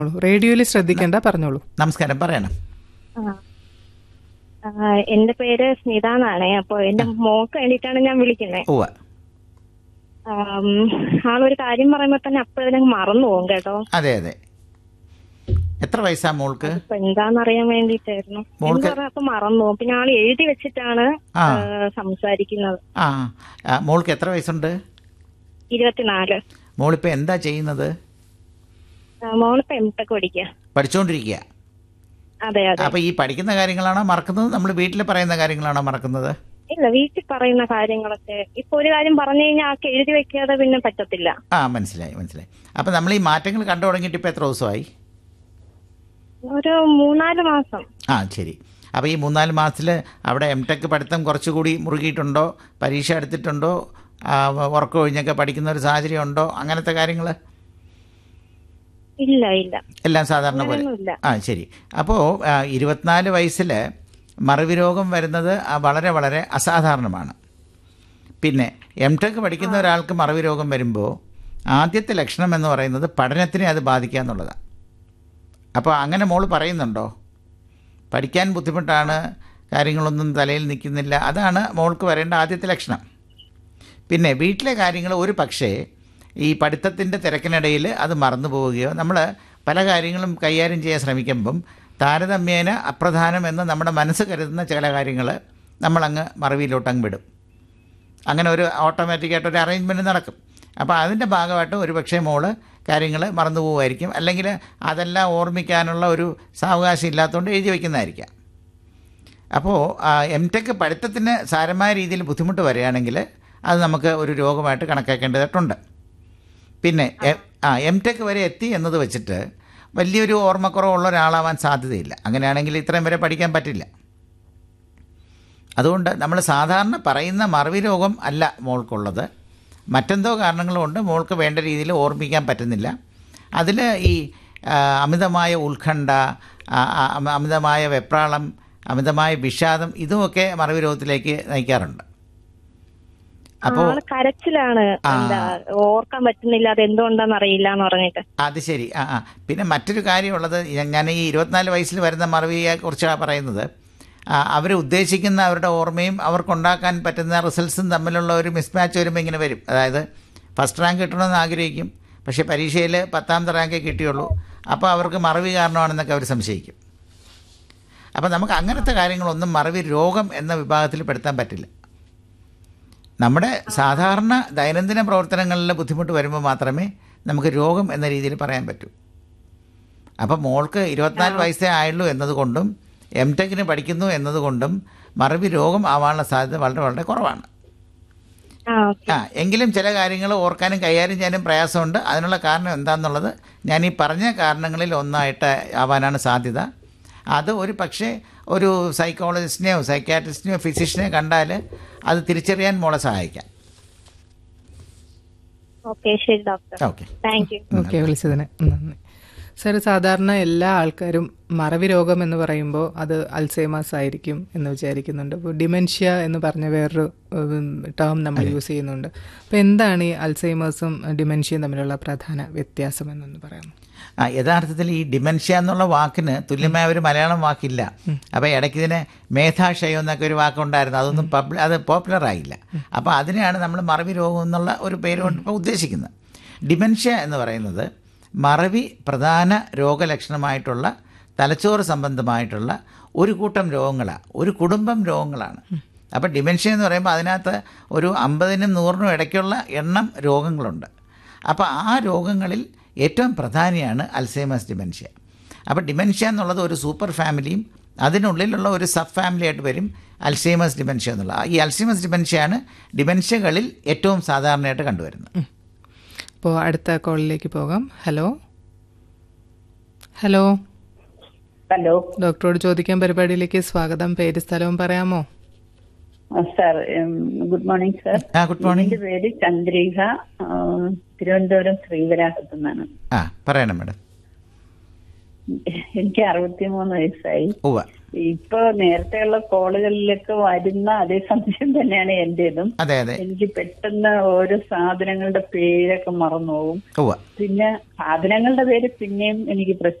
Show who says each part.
Speaker 1: റേഡിയോയിൽ ശ്രദ്ധിക്കേണ്ട പറഞ്ഞോളൂ
Speaker 2: നമസ്കാരം പറയണം
Speaker 3: ആ. ആ, എന്റെ പേര് സ്മിത എന്നാണേ അപ്പൊ എന്റെ മോക്ക് വേണ്ടിയിട്ടാണ് ഞാൻ വിളിക്കുന്നത്
Speaker 2: ഉവ്വ
Speaker 3: ആളൊരു കാര്യം പറയുമ്പോ തന്നെ അപ്പോഴതിനങ്ങ് മറന്നു പോകും കേട്ടോ
Speaker 2: അതെ അതെ എത്ര വയസ്സാ മോൾക്ക്
Speaker 3: അപ്പൊ എന്താന്നറിയാൻ വേണ്ടിട്ടായിരുന്നു
Speaker 2: മോൾക്ക്-
Speaker 3: എന്ന് പറഞ്ഞാൽ അപ്പൊ മറന്നു പോകും പിന്നെ ആള് എഴുതി വെച്ചിട്ടാണ്
Speaker 2: ആ.
Speaker 3: ആ, സംസാരിക്കുന്നത്
Speaker 2: ആ ആ, മോൾക്ക് എത്ര വയസ്സുണ്ട്
Speaker 3: ഇരുപത്തിനാല്
Speaker 2: മോളിപ്പോൾ എന്താ ചെയ്യുന്നത്
Speaker 3: ആ, മോളിപ്പോ എം ടെക് പഠിക്കുക
Speaker 2: പഠിച്ചുകൊണ്ടിരിക്കുക
Speaker 3: അതെ അതെ
Speaker 2: അപ്പോൾ ഈ പഠിക്കുന്ന കാര്യങ്ങളാണോ മറക്കുന്നത് നമ്മൾ വീട്ടിൽ പറയുന്ന കാര്യങ്ങളാണോ മറക്കുന്നത്
Speaker 3: ഇല്ല വീട്ടിൽ പറയുന്ന കാര്യങ്ങളൊക്കെ ഇപ്പൊ ഒരു കാര്യം പറഞ്ഞു കഴിഞ്ഞാൽ ആൾക്ക് എഴുതി വെക്കാതെ പിന്നെ പറ്റത്തില്ല
Speaker 2: ആ മനസ്സിലായി മനസ്സിലായി അപ്പോൾ നമ്മൾ ഈ മാറ്റങ്ങൾ കണ്ടു തുടങ്ങിയിട്ട് ഇപ്പോൾ എത്ര ദിവസമായി
Speaker 3: ഒരു മൂന്നാല് മാസം
Speaker 2: ആ ശരി അപ്പോൾ ഈ മൂന്നാല് മാസത്തിൽ അവിടെ എം ടെക് പഠിത്തം കുറച്ചുകൂടി മുറുകിയിട്ടുണ്ടോ പരീക്ഷ എടുത്തിട്ടുണ്ടോ ആ, ഉറക്കം ഒഴിഞ്ഞൊക്കെ പഠിക്കുന്ന ഒരു സാഹചര്യം ഉണ്ടോ അങ്ങനത്തെ കാര്യങ്ങൾ
Speaker 3: ഇല്ല ഇല്ല
Speaker 2: എല്ലാം സാധാരണ പോലെ
Speaker 3: അങ്ങനെയൊന്നുമില്ല
Speaker 2: ആ ശരി അപ്പോൾ ഇരുപത്തിനാല് വയസ്സിൽ മറവി രോഗം വരുന്നത് ആ, വളരെ വളരെ അസാധാരണമാണ് പിന്നെ എം ടെക് പഠിക്കുന്ന ഒരാൾക്ക് മറവി രോഗം വരുമ്പോൾ ആദ്യത്തെ ലക്ഷണം എന്ന് പറയുന്നത് പഠനത്തിനെ അത് ബാധിക്കുക എന്നുള്ളതാണ് അപ്പോൾ അങ്ങനെ മോൾ പറയുന്നുണ്ടോ പഠിക്കാൻ ബുദ്ധിമുട്ടാണ് കാര്യങ്ങളൊന്നും തലയിൽ നിൽക്കുന്നില്ല അതാണ് മോൾക്ക് വരേണ്ട ആദ്യത്തെ ലക്ഷണം പിന്നെ വീട്ടിലെ കാര്യങ്ങൾ ഒരു പക്ഷേ ഈ പഠിത്തത്തിൻ്റെ തിരക്കിനിടയിൽ അത് മറന്നു പോവുകയോ നമ്മൾ പല കാര്യങ്ങളും കൈകാര്യം ചെയ്യാൻ ശ്രമിക്കുമ്പം താരതമ്യേന അപ്രധാനം എന്ന് നമ്മുടെ മനസ്സ് കരുതുന്ന ചില കാര്യങ്ങൾ നമ്മളങ്ങ് മറവിയിലോട്ട് അങ്ങ് വിടും അങ്ങനെ ഒരു ഓട്ടോമാറ്റിക്കായിട്ട് ഒരു അറേഞ്ച്മെൻറ്റ് നടക്കും അപ്പോൾ അതിൻ്റെ ഭാഗമായിട്ട് ഒരു പക്ഷേ മോള് കാര്യങ്ങൾ മറന്നു പോകുമായിരിക്കും അല്ലെങ്കിൽ അതെല്ലാം ഓർമ്മിക്കാനുള്ള ഒരു സാവകാശം ഇല്ലാത്തതുകൊണ്ട് എഴുതി വയ്ക്കുന്നതായിരിക്കാം അപ്പോൾ എം ടെക് പഠിത്തത്തിന് സാരമായ രീതിയിൽ ബുദ്ധിമുട്ട് വരികയാണെങ്കിൽ അത് നമുക്ക് ഒരു രോഗമായിട്ട് കണക്കാക്കേണ്ടതായിട്ടുണ്ട് പിന്നെ എ- ആ എം ടെക് വരെ എത്തി എന്നത് വെച്ചിട്ട് വലിയൊരു ഓർമ്മക്കുറവുള്ള ഒരാളാവാൻ സാധ്യതയില്ല അങ്ങനെയാണെങ്കിൽ ഇത്രയും വരെ പഠിക്കാൻ പറ്റില്ല അതുകൊണ്ട് നമ്മൾ സാധാരണ പറയുന്ന മറവി രോഗം അല്ല മോൾക്കുള്ളത് മറ്റെന്തോ കാരണങ്ങളുകൊണ്ട് മോൾക്ക് വേണ്ട രീതിയിൽ ഓർമ്മിക്കാൻ പറ്റുന്നില്ല അതിൽ ഈ ആ, അമിതമായ ഉത്കണ്ഠ ആ, ആ, അമ- അമിതമായ വെപ്രാളം അമിതമായ വിഷാദം ഇതുമൊക്കെ മറവി രോഗത്തിലേക്ക് നയിക്കാറുണ്ട് അപ്പോൾ
Speaker 3: ആള് കരച്ചിലാണ്
Speaker 2: ആ.
Speaker 3: എന്താ ഓർക്കാൻ പറ്റുന്നില്ല അത് എന്തുകൊണ്ടാന്ന് അറിയില്ല എന്ന് പറഞ്ഞിട്ട്
Speaker 2: അത് ശരി ആ ആ പിന്നെ മറ്റൊരു കാര്യമുള്ളത് ഞാൻ- ഞാൻ ഈ ഇരുപത്തിനാല് വയസ്സിൽ വരുന്ന മറവിയെ കുറിച്ചാണ് പറയുന്നത് അവർ ഉദ്ദേശിക്കുന്ന അവരുടെ ഓർമ്മയും അവർക്കുണ്ടാക്കാൻ പറ്റുന്ന റിസൾട്ട്സും തമ്മിലുള്ള ഒരു മിസ്മാച്ച് വരുമ്പോൾ ഇങ്ങനെ വരും അതായത് ഫസ്റ്റ് റാങ്ക് കിട്ടണമെന്ന് ആഗ്രഹിക്കും പക്ഷേ പരീക്ഷയിൽ പത്താമത്തെ റാങ്കേ കിട്ടിയുള്ളൂ അപ്പോൾ അവർക്ക് മറവി കാരണമാണെന്നൊക്കെ അവർ സംശയിക്കും അപ്പോൾ നമുക്ക് അങ്ങനത്തെ കാര്യങ്ങളൊന്നും മറവി രോഗം എന്ന വിഭാഗത്തിൽ പെടുത്താൻ പറ്റില്ല നമ്മുടെ സാധാരണ ദൈനംദിന പ്രവർത്തനങ്ങളിൽ ബുദ്ധിമുട്ട് വരുമ്പോൾ മാത്രമേ നമുക്ക് രോഗം എന്ന രീതിയിൽ പറയാൻ പറ്റൂ അപ്പം മോൾക്ക് ഇരുപത്തിനാല് വയസ്സേ ആയുള്ളൂ എന്നതുകൊണ്ടും എം ടെക്കിന് പഠിക്കുന്നു എന്നതുകൊണ്ടും മറവി രോഗം ആവാനുള്ള സാധ്യത വളരെ വളരെ കുറവാണ്
Speaker 3: ആ ഓക്കെ
Speaker 2: ആ എങ്കിലും ചില കാര്യങ്ങൾ ഓർക്കാനും കൈകാര്യം ചെയ്യാനും പ്രയാസമുണ്ട് അതിനുള്ള കാരണം എന്താണെന്നുള്ളത് ഞാൻ ഈ പറഞ്ഞ കാരണങ്ങളിൽ ഒന്നായിട്ട് ആവാനാണ് സാധ്യത അത് ഒരു പക്ഷേ ഒരു സൈക്കോളജിസ്റ്റിനെയോ സൈക്യാട്രിസ്റ്റിനെയോ ഫിസിഷ്യനെയോ കണ്ടാൽ അത് തിരിച്ചറിയാൻ മോളെ സഹായിക്കാം
Speaker 3: ഓക്കെ ശരി doctor
Speaker 2: okay
Speaker 3: thank you
Speaker 1: okay വിളിച്ചതിന് നന്ദി സാർ സാധാരണ എല്ലാ ആൾക്കാരും മറവി രോഗം എന്ന് പറയുമ്പോൾ അത് അൽസൈമേഴ്സ് ആയിരിക്കും എന്ന് വിചാരിക്കുന്നുണ്ട് അപ്പോൾ ഡിമെൻഷ്യ എന്ന് പറഞ്ഞ വേറൊരു ടേം നമ്മൾ യൂസ് ചെയ്യുന്നുണ്ട് അപ്പോൾ എന്താണ് ഈ അൽസൈമേഴ്സും ഡിമെൻഷ്യയും തമ്മിലുള്ള പ്രധാന വ്യത്യാസം എന്നൊന്ന് പറയാമോ
Speaker 2: ആ യഥാർത്ഥത്തിൽ ഈ ഡിമെൻഷ്യ എന്നുള്ള വാക്കിന് തുല്യമായ ഒരു മലയാളം വാക്കില്ല അപ്പോൾ ഇടയ്ക്ക് ഇതിന് മേധാക്ഷയം എന്നൊക്കെ ഒരു വാക്കുണ്ടായിരുന്നു അതൊന്നും പബ്ലി അത് പോപ്പുലർ ആയില്ല അപ്പോൾ അതിനെയാണ് നമ്മൾ മറവി രോഗം എന്നുള്ള ഒരു പേര് കൊണ്ട് ഇപ്പോൾ ഉദ്ദേശിക്കുന്നത് ഡിമെൻഷ്യ എന്ന് പറയുന്നത് മറവി പ്രധാന രോഗലക്ഷണമായിട്ടുള്ള തലച്ചോറ് സംബന്ധമായിട്ടുള്ള ഒരു കൂട്ടം രോഗങ്ങളാണ് ഒരു കുടുംബം രോഗങ്ങളാണ് അപ്പോൾ ഡിമെൻഷ്യ എന്ന് പറയുമ്പോൾ അതിനകത്ത് ഒരു അമ്പതിനും നൂറിനും ഇടയ്ക്കുള്ള എണ്ണം രോഗങ്ങളുണ്ട് അപ്പോൾ ആ രോഗങ്ങളിൽ ഏറ്റവും പ്രധാനിയാണ് അൽസൈമേഴ്സ് ഡിമെൻഷ്യ അപ്പോൾ ഡിമെൻഷ്യ എന്നുള്ളത് ഒരു സൂപ്പർ ഫാമിലിയും അതിനുള്ളിലുള്ള ഒരു സബ് ഫാമിലി ആയിട്ട് വരും അൽസൈമേഴ്സ് ഡിമെൻഷ്യ എന്നുള്ള ഈ അൽസൈമേഴ്സ് ഡിമെൻഷ്യയാണ് ഡിമെൻഷ്യകളിൽ ഏറ്റവും സാധാരണയായിട്ട് കണ്ടുവരുന്നത്
Speaker 1: അപ്പോൾ അടുത്ത കോളിലേക്ക് പോകാം ഹലോ ഹലോ
Speaker 4: ഹലോ
Speaker 1: ഡോക്ടറോട് ചോദിക്കാൻ പരിപാടിയിലേക്ക് സ്വാഗതം പേര് സ്ഥലവും പറയാമോ
Speaker 4: സാർ ഗുഡ് മോർണിംഗ് സാർ
Speaker 2: ആ ഗുഡ് മോർണിംഗ്
Speaker 4: എന്റെ പേര് ചന്ദ്രിക ആ, തിരുവനന്തപുരം ശ്രീവരാഹത്തു നിന്നാണ്
Speaker 2: ആ പറയണം മാഡം
Speaker 4: എനിക്ക് അറുപത്തിമൂന്ന് വയസ്സായി
Speaker 2: ഉവ്വ
Speaker 4: ഇപ്പൊ നേരത്തെയുള്ള കോളുകളിലൊക്കെ വരുന്ന അതേ സംശയം തന്നെയാണ് എന്റേതും
Speaker 2: അതെ അതെ
Speaker 4: എനിക്ക് പെട്ടെന്ന് ഓരോ സാധനങ്ങളുടെ പേരൊക്കെ മറന്നു പോകും
Speaker 2: ഉവ്വ
Speaker 4: പിന്നെ സാധനങ്ങളുടെ പേര് പിന്നെയും എനിക്ക് പ്രശ്നം